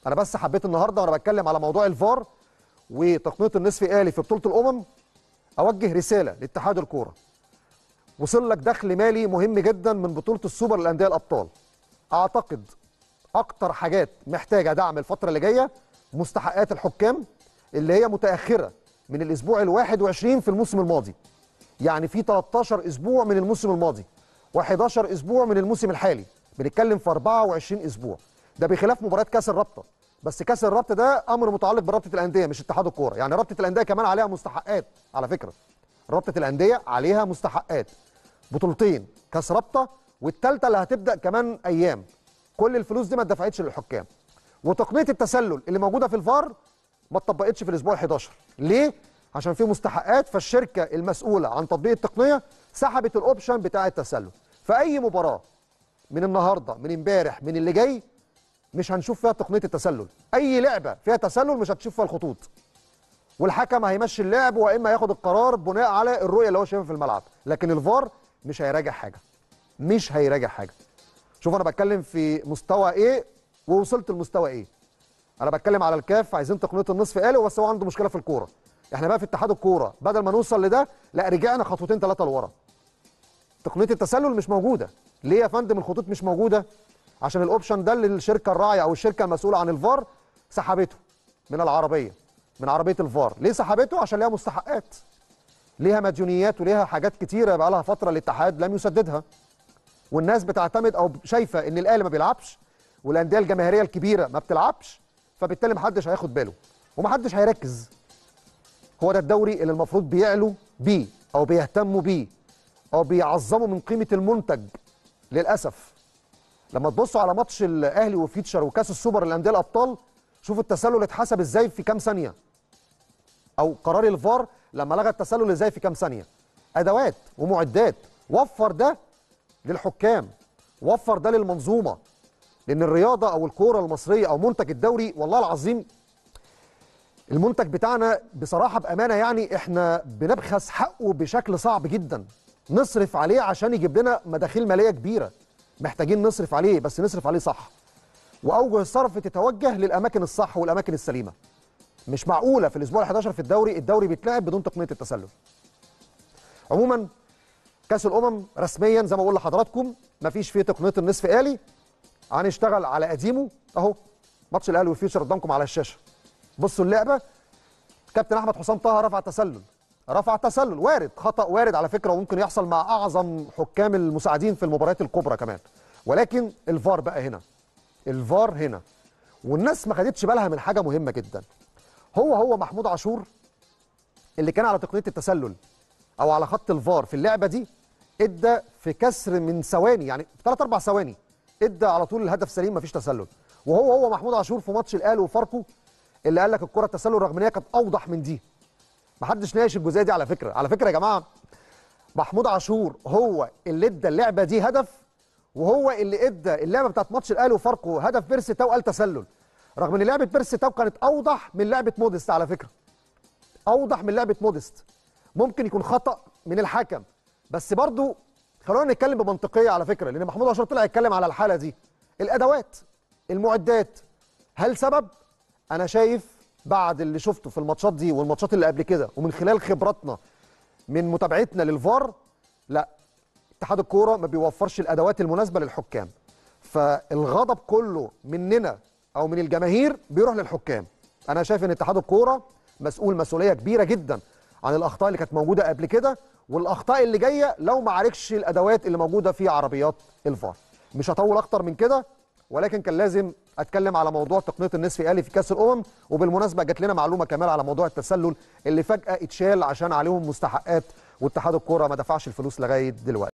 انا بس حبيت النهارده وانا بتكلم على موضوع الفار وتقنيه النصف آلي في بطوله الامم اوجه رساله لاتحاد الكوره وصل لك دخل مالي مهم جدا من بطوله السوبر للانديه الابطال اعتقد اكتر حاجات محتاجه دعم الفتره اللي جايه مستحقات الحكام اللي هي متاخره من الاسبوع ال21 في الموسم الماضي يعني في 13 اسبوع من الموسم الماضي و11 اسبوع من الموسم الحالي بنتكلم في 24 اسبوع ده بخلاف مباريات كاس الرابطه بس كاس الرابطه ده امر متعلق برابطه الانديه مش اتحاد الكوره يعني رابطه الانديه كمان عليها مستحقات على فكره رابطه الانديه عليها مستحقات بطولتين كاس رابطه والثالثه اللي هتبدا كمان ايام كل الفلوس دي ما اتدفعتش للحكام وتقنيه التسلل اللي موجوده في الفار ما اتطبقتش في الاسبوع ال11 ليه عشان في مستحقات فالشركه المسؤوله عن تطبيق التقنيه سحبت الاوبشن بتاع التسلل فاي مباراه من النهارده من امبارح من اللي جاي مش هنشوف فيها تقنيه التسلل اي لعبه فيها تسلل مش هتشوف فيها الخطوط والحكم هيمشي اللعب واما ياخد القرار بناء على الرؤيه اللي هو شايفها في الملعب لكن الفار مش هيراجع حاجه مش هيراجع حاجه شوف انا بتكلم في مستوى ايه ووصلت لمستوى ايه انا بتكلم على الكاف عايزين تقنيه النصف آلي بس هو عنده مشكله في الكوره احنا بقى في اتحاد الكوره بدل ما نوصل لده لا رجعنا خطوتين ثلاثه لورا تقنيه التسلل مش موجوده ليه يا فندم الخطوط مش موجوده عشان الاوبشن ده اللي الشركه الراعيه او الشركه المسؤوله عن الفار سحبته من العربيه من عربيه الفار ليه سحبته عشان ليها مستحقات ليها مديونيات وليها حاجات كتيره بقى لها فتره الاتحاد لم يسددها والناس بتعتمد او شايفه ان الاهلي ما بيلعبش والانديه الجماهيريه الكبيره ما بتلعبش فبالتالي محدش هياخد باله ومحدش هيركز هو ده الدوري اللي المفروض بيعلوا بيه او بيهتموا بيه او بيعظموا من قيمه المنتج للاسف لما تبصوا على ماتش الاهلي وفيتشر وكاس السوبر للانديه الابطال شوفوا التسلل اتحسب ازاي في كام ثانيه او قرار الفار لما لغى التسلل ازاي في كام ثانيه ادوات ومعدات وفر ده للحكام وفر ده للمنظومه لان الرياضه او الكوره المصريه او منتج الدوري والله العظيم المنتج بتاعنا بصراحه بامانه يعني احنا بنبخس حقه بشكل صعب جدا نصرف عليه عشان يجيب لنا مداخيل ماليه كبيره محتاجين نصرف عليه بس نصرف عليه صح واوجه الصرف تتوجه للاماكن الصح والاماكن السليمه مش معقوله في الاسبوع ال11 في الدوري الدوري بيتلعب بدون تقنيه التسلل عموما كاس الامم رسميا زي ما بقول لحضراتكم مفيش فيه تقنيه النصف آلي هنشتغل على قديمه اهو ماتش الاهلي والفيوتشر قدامكم على الشاشه بصوا اللعبه كابتن احمد حسام طه رفع تسلل رفع تسلل وارد خطا وارد على فكره وممكن يحصل مع اعظم حكام المساعدين في المباريات الكبرى كمان ولكن الفار بقى هنا الفار هنا والناس ما خدتش بالها من حاجه مهمه جدا هو هو محمود عاشور اللي كان على تقنيه التسلل او على خط الفار في اللعبه دي ادى في كسر من ثواني يعني في 3 4 ثواني ادى على طول الهدف سليم مفيش تسلل وهو هو محمود عاشور في ماتش الاهلي وفاركو اللي قال لك الكره التسلل رغم ان هي كانت اوضح من دي محدش ناقش الجزئيه دي على فكره على فكره يا جماعه محمود عاشور هو اللي ادى اللعبه دي هدف وهو اللي ادى اللعبه بتاعت ماتش الاهلي وفاركو هدف بيرسي تاو قال تسلل رغم ان لعبه بيرسي تاو كانت اوضح من لعبه موديست على فكره اوضح من لعبه موديست ممكن يكون خطا من الحكم بس برضو خلونا نتكلم بمنطقيه على فكره لان محمود عاشور طلع يتكلم على الحاله دي الادوات المعدات هل سبب انا شايف بعد اللي شفته في الماتشات دي والماتشات اللي قبل كده ومن خلال خبراتنا من متابعتنا للفار لا اتحاد الكوره ما بيوفرش الادوات المناسبه للحكام فالغضب كله مننا او من الجماهير بيروح للحكام انا شايف ان اتحاد الكوره مسؤول مسؤوليه كبيره جدا عن الاخطاء اللي كانت موجوده قبل كده والاخطاء اللي جايه لو ما عالجش الادوات اللي موجوده في عربيات الفار مش هطول اكتر من كده ولكن كان لازم اتكلم على موضوع تقنيه النصف آلي في كاس الامم وبالمناسبه جات لنا معلومه كمان على موضوع التسلل اللي فجاه اتشال عشان عليهم مستحقات واتحاد الكوره ما دفعش الفلوس لغايه دلوقتي